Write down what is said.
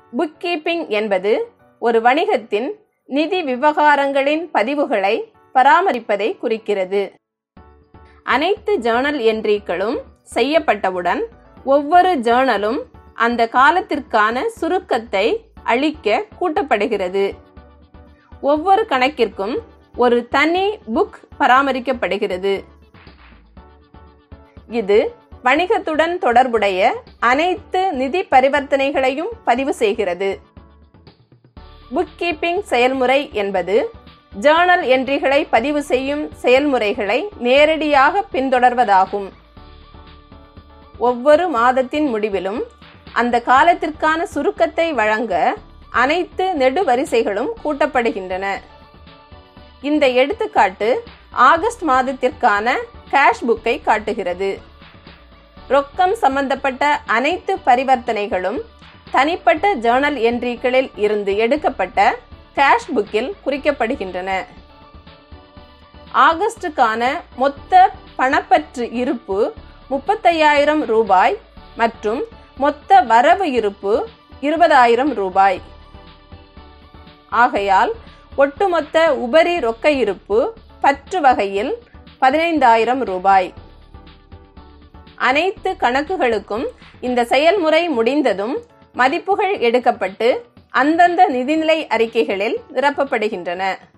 book keeping என்பது ஒரு வணிகத்தின் நிதி விவகாரங்களின் பதிவுகளை பராமரிப்பதை குறிக்கிறது அனைத்து ஜேர்னல் என்ட்ரிகளும் செய்யப்பட்டவுடன் ஒவ்வொரு ஜேர்னலும் அந்த காலத்திற்கான சுருக்கத்தை அளிக்க கூட்டப்படுகிறது ஒவ்வொரு கணக்கிற்கும் ஒரு தனி புக் பராமரிக்கப்படுகிறது இது வணிகத்துடன் தொடர்புடைய அனைத்து நிதி பரிவர்த்தனைகளையும் பதிவு செய்கிறது புக் கீப்பிங் செயல்முறை என்பது ஜேர்னல் என்ட்ரிகளை பதிவு செய்யும் செயல்முறைகளை நேரடியாக பின்தொடர்வதாகும் ஒவ்வொரு மாதத்தின் முடிவிலும் அந்த காலத்திற்கான சுருக்கத்தை வழங்க அனைத்து நெடுவரிசைகளும் கூட்டப்படுகின்றன இந்த எடுத்துக்காட்டு ஆகஸ்ட் மாதத்திற்கான கேஷ் புக்கை காட்டுகிறது ரொக்கம் சம்பந்தப்பட்ட அனைத்து பரிவர்த்தனைகளும் தனிப்பட்ட ஜேர்னல் என்ட்ரிகளில் இருந்து எடுக்கப்பட்ட கேஷ் புக்கில் குறிக்கப்படுகின்றன ஆகஸ்டுக்கான மொத்த பணப்பற்று இருப்பு முப்பத்தையாயிரம் ரூபாய் மற்றும் மொத்த வரவு இருப்பு இருபதாயிரம் ரூபாய் ஆகையால் ஒட்டுமொத்த உபரி ரொக்க இருப்பு பற்று வகையில் பதினைந்தாயிரம் ரூபாய் அனைத்து கணக்குகளுக்கும் இந்த செயல்முறை முடிந்ததும் மதிப்புகள் எடுக்கப்பட்டு அந்தந்த நிதிநிலை அறிக்கைகளில் நிரப்பப்படுகின்றன